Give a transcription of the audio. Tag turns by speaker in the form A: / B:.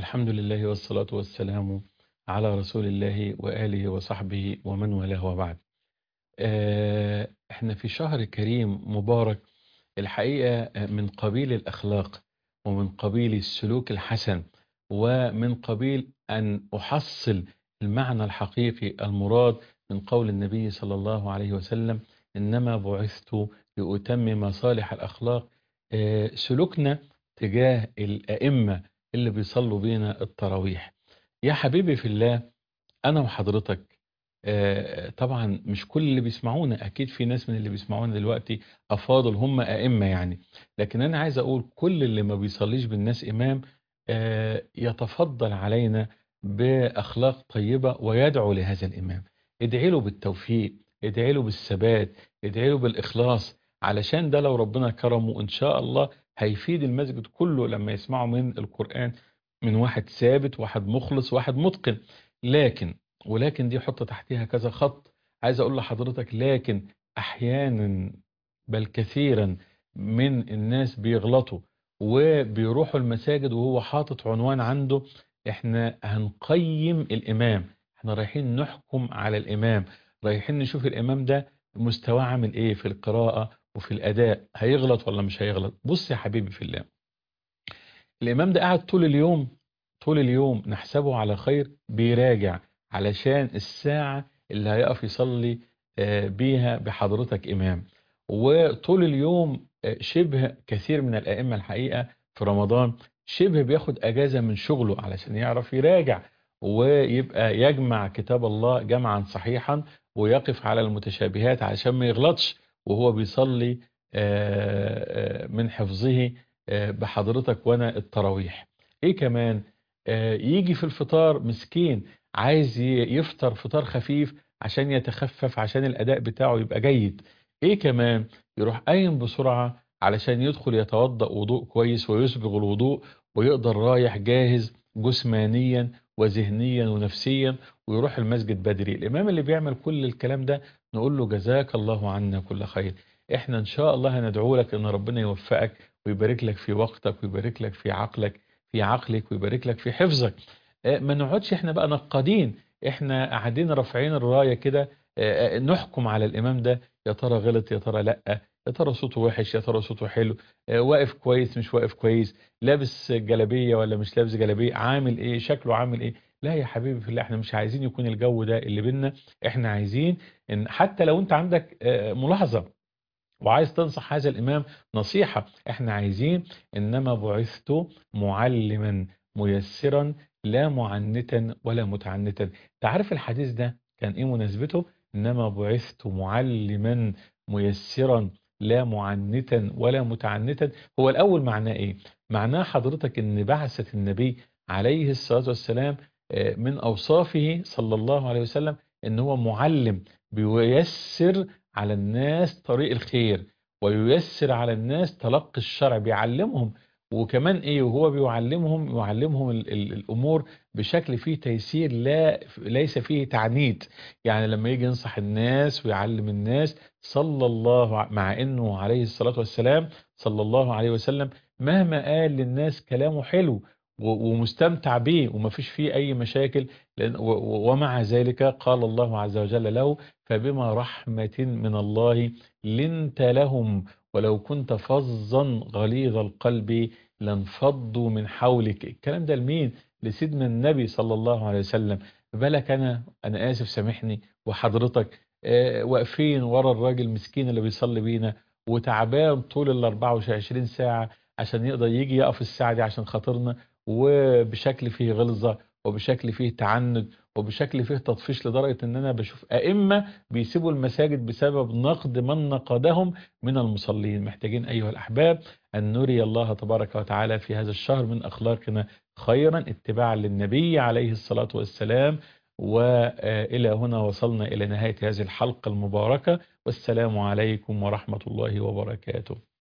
A: الحمد لله والصلاة والسلام على رسول الله وآله وصحبه ومن والاه وبعد آه، احنا في شهر كريم مبارك الحقيقة من قبيل الأخلاق ومن قبيل السلوك الحسن ومن قبيل أن أحصل المعنى الحقيقي المراد من قول النبي صلى الله عليه وسلم إنما بعثت لأتمم صالح الأخلاق آه، سلوكنا تجاه الأئمة اللي بيصلوا بينا التراويح يا حبيبي في الله أنا وحضرتك آه، طبعا مش كل اللي بيسمعونا أكيد في ناس من اللي بيسمعونا دلوقتي أفاضل هم أئمة يعني لكن أنا عايز أقول كل اللي ما بيصليش بالناس إمام آه، يتفضل علينا بأخلاق طيبة ويدعو لهذا الإمام ادعي له بالتوفيق ادعي له بالثبات ادعي له بالإخلاص علشان ده لو ربنا كرمه إن شاء الله هيفيد المسجد كله لما يسمعوا من القرآن من واحد ثابت واحد مخلص واحد متقن لكن ولكن دي حط تحتها كذا خط عايز اقول لحضرتك لكن احيانا بل كثيرا من الناس بيغلطوا وبيروحوا المساجد وهو حاطط عنوان عنده احنا هنقيم الامام احنا رايحين نحكم على الامام رايحين نشوف الامام ده مستواه عامل ايه في القراءة وفي الاداء هيغلط ولا مش هيغلط بص يا حبيبي في الله الامام ده قاعد طول اليوم طول اليوم نحسبه على خير بيراجع علشان الساعة اللي هيقف يصلي آه، بيها بحضرتك إمام وطول اليوم آه، شبه كثير من الأئمة الحقيقة في رمضان شبه بياخد أجازة من شغله علشان يعرف يراجع ويبقى يجمع كتاب الله جمعا صحيحا ويقف على المتشابهات علشان ما يغلطش وهو بيصلي آه، من حفظه بحضرتك وانا التراويح ايه كمان يجي في الفطار مسكين عايز يفطر فطار خفيف عشان يتخفف عشان الأداء بتاعه يبقى جيد إيه كمان يروح قايم بسرعة علشان يدخل يتوضأ وضوء كويس ويسبغ الوضوء ويقدر رايح جاهز جسمانيا وذهنيا ونفسيا ويروح المسجد بدري الإمام اللي بيعمل كل الكلام ده نقول له جزاك الله عنا كل خير احنا ان شاء الله هندعو لك ان ربنا يوفقك ويبارك لك في وقتك ويبارك لك في عقلك في عقلك ويبارك لك في حفظك ما نقعدش احنا بقى نقادين احنا قاعدين رافعين الرايه كده نحكم على الامام ده يا ترى غلط يا ترى لا يا ترى صوته وحش يا ترى صوته حلو واقف كويس مش واقف كويس لابس جلابيه ولا مش لابس جلابيه عامل ايه شكله عامل ايه لا يا حبيبي في الله احنا مش عايزين يكون الجو ده اللي بينا احنا عايزين ان حتى لو انت عندك ملاحظه وعايز تنصح هذا الامام نصيحه احنا عايزين انما بعثت معلما ميسرا لا معنتا ولا متعنتا تعرف الحديث ده كان ايه مناسبته انما بعثت معلما ميسرا لا معنتا ولا متعنتا هو الاول معناه ايه معناه حضرتك ان بعثة النبي عليه الصلاة والسلام من اوصافه صلى الله عليه وسلم ان هو معلم بييسر على الناس طريق الخير وييسر على الناس تلقي الشرع بيعلمهم وكمان ايه وهو بيعلمهم يعلمهم ال ال الامور بشكل فيه تيسير لا ليس فيه تعنيت يعني لما يجي ينصح الناس ويعلم الناس صلى الله مع انه عليه الصلاة والسلام صلى الله عليه وسلم مهما قال للناس كلامه حلو ومستمتع به وما فيش فيه اي مشاكل ومع ذلك قال الله عز وجل له فبما رحمة من الله لنت لهم ولو كنت فظا غليظ القلب لانفضوا من حولك الكلام ده لمين لسيدنا النبي صلى الله عليه وسلم بالك انا انا اسف سامحني وحضرتك آه واقفين ورا الراجل مسكين اللي بيصلي بينا وتعبان طول ال 24 ساعة عشان يقدر يجي يقف الساعة دي عشان خاطرنا وبشكل فيه غلظة وبشكل فيه تعنت وبشكل فيه تطفيش لدرجة ان انا بشوف ائمة بيسيبوا المساجد بسبب نقد من نقدهم من المصلين محتاجين ايها الاحباب ان نري الله تبارك وتعالى في هذا الشهر من اخلاقنا خيرا اتباعا للنبي عليه الصلاة والسلام والى هنا وصلنا الى نهاية هذه الحلقة المباركة والسلام عليكم ورحمة الله وبركاته